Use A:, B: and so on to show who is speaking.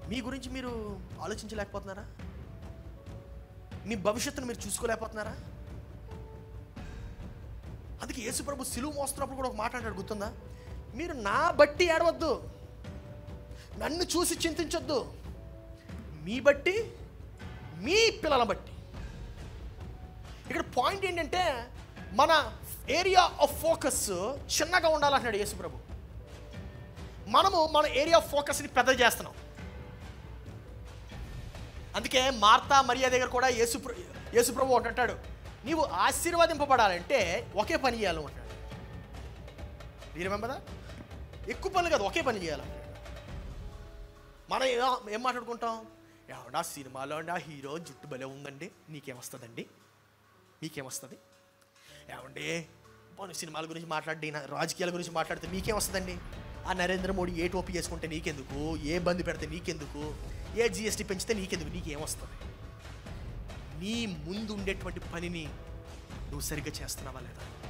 A: మీ గురించి మీరు ఆలోచించలేకపోతున్నారా మీ భవిష్యత్తును మీరు చూసుకోలేకపోతున్నారా అందుకే యేసుప్రభు సిలువు మోస్తున్నప్పుడు కూడా ఒక మాట అంటాడు గుర్తుందా మీరు నా బట్టి ఏడవద్దు నన్ను చూసి చింతించొద్దు మీ బట్టి మీ పిల్లల బట్టి ఇక్కడ పాయింట్ ఏంటంటే మన ఏరియా ఆఫ్ ఫోకస్ చిన్నగా ఉండాలంటున్నాడు యేసుప్రభు మనము మన ఏరియా ఆఫ్ ఫోకస్ని పెద్ద చేస్తున్నాం అందుకే మార్తా మరియా దగ్గర కూడా యేసు యేసుప్రభు ఒకటి అంటాడు నీవు ఆశీర్వదింపబడాలంటే ఒకే పని చేయాలి అంటాడు రిమెంబర్ ఎక్కువ పనులు కాదు ఒకే పని చేయాలి మనం ఏ- ఏం మాట్లాడుకుంటాం ఏమన్నా సినిమాలో నా హీరో జుట్టు భలే ఉందండి నీకేమొస్తుందండి మీకేమొస్తుంది ఏమండి పోనీ సినిమాల గురించి మాట్లాడి నా రాజకీయాల గురించి మాట్లాడితే మీకేమొస్తుందండి ఆ నరేంద్ర మోడీ ఏ టోపీ చేసుకుంటే నీకెందుకు ఏ బంద్ పెడితే నీకెందుకు ఏ జిఎస్టీ పెంచితే నీకెందుకు నీకేమొస్తుంది నీ ముందు ఉండేటువంటి పనిని నువ్వు సరిగ్గా చేస్తున్నావా లేదా